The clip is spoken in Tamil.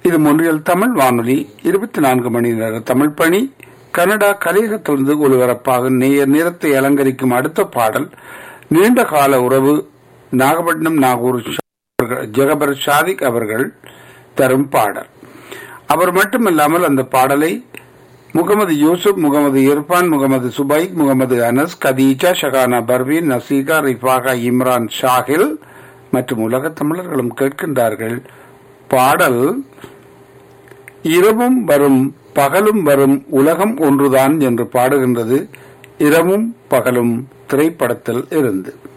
இது மொன்றியல் தமிழ் வானொலி இருபத்தி நான்கு மணி நேர தமிழ் பணி கனடா கலிகத்திலிருந்து ஒலிபரப்பாக நேயர் நேரத்தை அலங்கரிக்கும் அடுத்த பாடல் நீண்ட கால உறவு நாகப்பட்டினம் நாகூர் ஷா- அவர்கள்- ஜெகபர் ஷாதிக் அவர்கள் தரும் பாடல் அவர் மட்டுமல்லாமல் அந்த பாடலை முகமது யூசுப் முகமது இர்பான் முகமது சுபைக் முகமது அனஸ் கதீஜா ஷகானா பர்வீன் நசீகா ரிஃபாகா இம்ரான் ஷாஹில் மற்றும் உலகத் தமிழர்களும் கேட்கின்றார்கள் பாடல் இரவும் வரும் பகலும் வரும் உலகம் ஒன்றுதான் என்று பாடுகின்றது இரவும் பகலும் திரைப்படத்தில் இருந்து